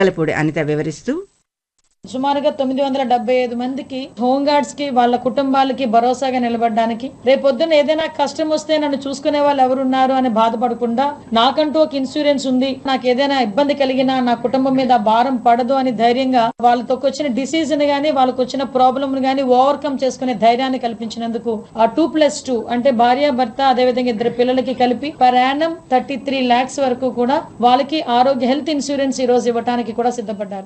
కలపూడి అనిత వివరిస్తూ సుమారుగా తొమ్మిది వందల డెబ్బై ఐదు మందికి హోమ్ గార్డ్స్ కి వాళ్ళ కుటుంబాలకి భరోసాగా నిలబడడానికి రేపొద్దున ఏదైనా కష్టం వస్తే నన్ను చూసుకునే వాళ్ళు ఎవరున్నారు అని బాధపడకుండా నాకంటూ ఒక ఇన్సూరెన్స్ ఉంది నాకు ఏదైనా ఇబ్బంది కలిగినా నా కుటుంబం మీద ఆ భారం పడదు అని ధైర్యంగా వాళ్ళతో వచ్చిన డిసీజ్ ని గానీ వాళ్ళకు వచ్చిన ప్రాబ్లమ్ గానీ ఓవర్కమ్ చేసుకునే ధైర్యాన్ని కల్పించినందుకు ఆ టూ ప్లస్ టూ అంటే భార్య భర్త అదేవిధంగా ఇద్దరు పిల్లలకి కలిపి per annum thirty three lakhs వరకు కూడా వాళ్ళకి ఆరోగ్య హెల్త్ ఇన్సూరెన్స్ ఈ రోజు ఇవ్వడానికి కూడా సిద్ధపడ్డారు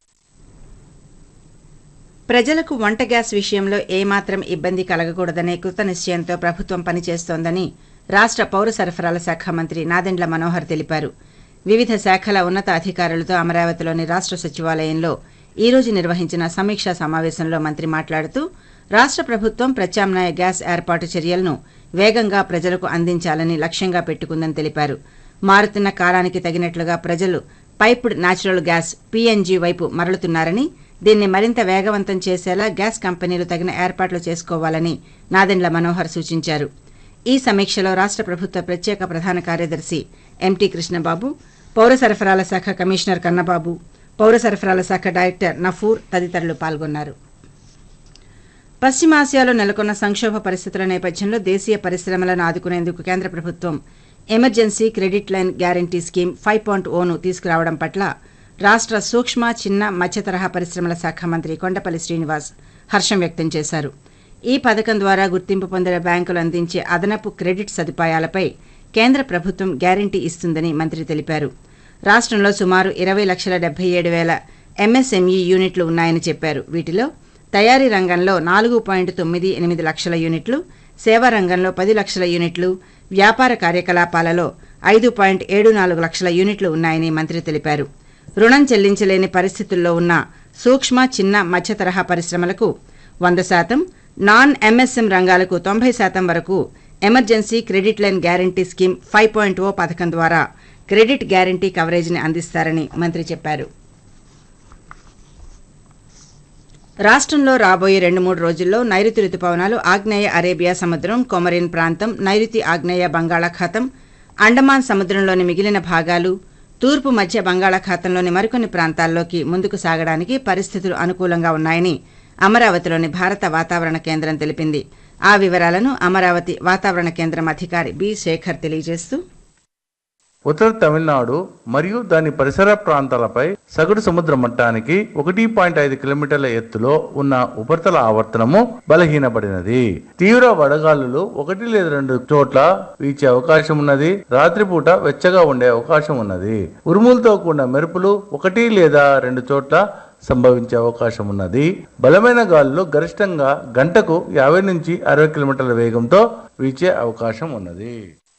ప్రజలకు వంట గ్యాస్ విషయంలో ఏమాత్రం ఇబ్బంది కలగకూడదనే కృత నిశ్చయంతో ప్రభుత్వం పనిచేస్తోందని రాష్ట్ర పౌర సరఫరాల శాఖ మంత్రి నాదెండ్ల మనోహర్ తెలిపారు వివిధ శాఖల ఉన్నత అధికారులతో అమరావతిలోని రాష్ట్ర సచివాలయంలో ఈ రోజు నిర్వహించిన సమీక్షా సమావేశంలో మంత్రి మాట్లాడుతూ రాష్ట్ర ప్రభుత్వం ప్రత్యామ్నాయ గ్యాస్ ఏర్పాటు చర్యలను వేగంగా ప్రజలకు అందించాలని లక్ష్యంగా పెట్టుకుందని తెలిపారు మారుతున్న కాలానికి తగినట్లుగా ప్రజలు పైప్డ్ నాచురల్ గ్యాస్ పీఎన్జీ వైపు మరలుతున్నారని దీన్ని మరింత వేగవంతం చేసేలా గ్యాస్ కంపెనీలు తగిన ఏర్పాట్లు చేసుకోవాలని నాదెండ్ల మనోహర్ సూచించారు ఈ సమీక్షలో రాష్ట్ర ప్రభుత్వ ప్రత్యేక ప్రధాన కార్యదర్శి ఎంటీ కృష్ణబాబు పౌర సరఫరాల శాఖ కమిషనర్ కన్నబాబు పౌర సరఫరాల శాఖ డైరెక్టర్ నఫూర్ తదితరులు పాల్గొన్నారు పశ్చిమాసియాలో నెలకొన్న సంక్షోభ పరిస్థితుల నేపథ్యంలో దేశీయ పరిశ్రమలను ఆదుకునేందుకు కేంద్ర ప్రభుత్వం emergency credit line guarantee scheme five point ఓను తీసుకురావడం పట్ల రాష్ట్ర సూక్ష్మ చిన్న మధ్య తరహా పరిశ్రమల శాఖ మంత్రి కొండపల్లి శ్రీనివాస్ హర్షం వ్యక్తం చేశారు ఈ పథకం ద్వారా గుర్తింపు పొందిన బ్యాంకులు అందించే అదనపు క్రెడిట్ సదుపాయాలపై కేంద్ర ప్రభుత్వం గ్యారంటీ ఇస్తుందని మంత్రి తెలిపారు రాష్ట్రంలో సుమారు ఇరవై లక్షల డెబ్బై ఏడు వేల ఎంఎస్ఎంఈ యూనిట్లు ఉన్నాయని చెప్పారు వీటిలో తయారీ రంగంలో నాలుగు పాయింట్ తొమ్మిది ఎనిమిది లక్షల యూనిట్లు సేవా రంగంలో పది లక్షల యూనిట్లు వ్యాపార కార్యకలాపాలలో ఐదు పాయింట్ ఏడు నాలుగు లక్షల యూనిట్లు ఉన్నాయని మంత్రి తెలిపారు రుణం చెల్లించలేని పరిస్థితుల్లో ఉన్న సూక్ష్మ చిన్న మధ్య తరహా పరిశ్రమలకు వంద శాతం నాన్ ఎంఎస్ఎం రంగాలకు తొంభై శాతం వరకు emergency credit line guarantee scheme five point o పథకం ద్వారా క్రెడిట్ గ్యారంటీ కవరేజీని అందిస్తారని మంత్రి చెప్పారు రాష్ట్రంలో రాబోయే రెండు మూడు రోజుల్లో నైరుతి రుతుపవనాలు ఆగ్నేయ అరేబియా సముద్రం కొమరిన్ ప్రాంతం నైరుతి ఆగ్నేయ బంగాళాఖాతం అండమాన్ సముద్రంలోని మిగిలిన భాగాలు తూర్పు మధ్య బంగాళాఖాతంలోని మరికొన్ని ప్రాంతాల్లోకి ముందుకు సాగడానికి పరిస్థితులు అనుకూలంగా ఉన్నాయని అమరావతిలోని భారత వాతావరణ కేంద్రం తెలిపింది ఆ వివరాలను అమరావతి వాతావరణ కేంద్రం అధికారి బి శేఖర్ తెలియజేస్తూ ఉత్తర తమిళనాడు మరియు దాని పరిసర ప్రాంతాలపై సగటు సముద్ర మట్టానికి ఒకటి పాయింట్ ఐదు కిలోమీటర్ల ఎత్తులో ఉన్న ఉపరితల ఆవర్తనము బలహీనపడినది తీవ్ర వడగాలులు ఒకటి లేదా రెండు చోట్ల వీచే అవకాశం ఉన్నది రాత్రిపూట వెచ్చగా ఉండే అవకాశం ఉన్నది ఉరుములతో కూడిన మెరుపులు ఒకటి లేదా రెండు చోట్ల సంభవించే అవకాశం ఉన్నది బలమైన గాలులు గరిష్టంగా గంటకు యాభై నుంచి అరవై కిలోమీటర్ల వేగంతో వీచే అవకాశం ఉన్నది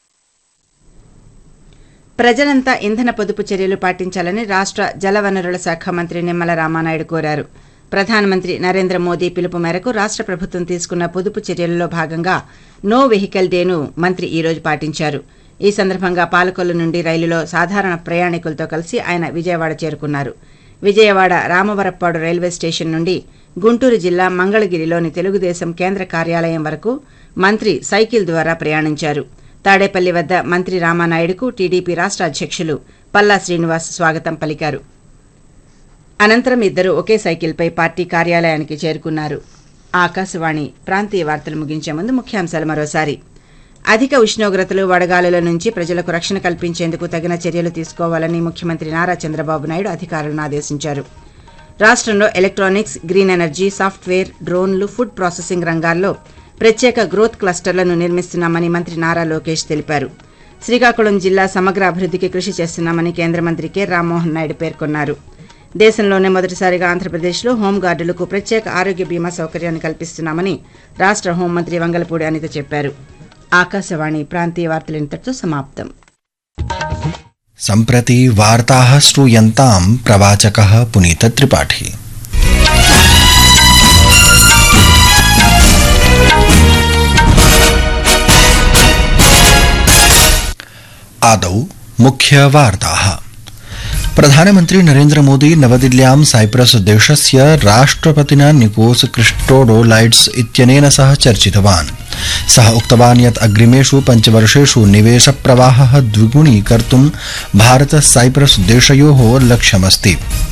ప్రజలంతా ఇంధన పొదుపు చర్యలు పాటించాలని రాష్ట్ర జలవనరుల శాఖ మంత్రి నిమ్మల రామానాయుడు కోరారు ప్రధానమంత్రి నరేంద్ర మోదీ పిలుపు మేరకు రాష్ట్ర ప్రభుత్వం తీసుకున్న పొదుపు చర్యలలో భాగంగా నో వెహికల్ డేను మంత్రి ఈ రోజు పాటించారు ఈ సందర్భంగా పాలకొల్లు నుండి రైలులో సాధారణ ప్రయాణికులతో కలిసి ఆయన విజయవాడ చేరుకున్నారు విజయవాడ రామవరప్పాడు రైల్వే స్టేషన్ నుండి గుంటూరు జిల్లా మంగళగిరిలోని తెలుగుదేశం కేంద్ర కార్యాలయం వరకు మంత్రి సైకిల్ ద్వారా ప్రయాణించారు తాడేపల్లి వద్ద మంత్రి రామానాయుడుకు టీడీపీ రాష్ట్ర అధ్యక్షులు పల్లా శ్రీనివాస్ స్వాగతం పలికారు అనంతరం ఇద్దరు ఒకే సైకిల్పై పార్టీ కార్యాలయానికి చేరుకున్నారు ఆకాశవాణి ప్రాంతీయ వార్తలు ముగించే ముందు ముఖ్యాంశాలు మరోసారి అధిక ఉష్ణోగ్రతలు వడగాలుల నుంచి ప్రజలకు రక్షణ కల్పించేందుకు తగిన చర్యలు తీసుకోవాలని ముఖ్యమంత్రి నారా చంద్రబాబు నాయుడు అధికారులను ఆదేశించారు రాష్ట్రంలో ఎలక్ట్రానిక్స్ గ్రీన్ ఎనర్జీ సాఫ్ట్వేర్ డ్రోన్లు ఫుడ్ ప్రాసెసింగ్ రంగాల్లో ప్రత్యేక గ్రోత్ క్లస్టర్లను నిర్మిస్తున్నామని మంత్రి నారా లోకేష్ తెలిపారు శ్రీకాకుళం జిల్లా సమగ్ర అభివృద్ధికి కృషి చేస్తున్నామని కేంద్ర మంత్రి కె రామ్మోహన్ నాయుడు పేర్కొన్నారు దేశంలోనే మొదటిసారిగా ఆంధ్రప్రదేశ్లో హోంగార్డులకు ప్రత్యేక ఆరోగ్య బీమా సౌకర్యాన్ని కల్పిస్తున్నామని రాష్ట్ర హోంమంత్రి వంగలపూడి అనిత చెప్పారు ఆకాశవాణి ప్రాంతీయ వార్తలు ఇంతటితో సమాప్తం सम्प्रति वार्ताः श्रूयन्तां प्रवाचकः पुनीतत्रिपाठी आदौ मुख्यवार्ताः प्रधानमन्त्री नरेन्द्रमोदी नवदिल्ल्यां साइप्रस देशस्य राष्ट्रपतिना निकोस क्रिस्टोडोलाइट्स इत्यनेन सह चर्चितवान् सः उक्तवान् यत् अग्रिमेषु पञ्चवर्षेषु निवेशप्रवाहः द्विगुणीकर्तुं भारत साइप्रस देशयोः लक्ष्यमस्ति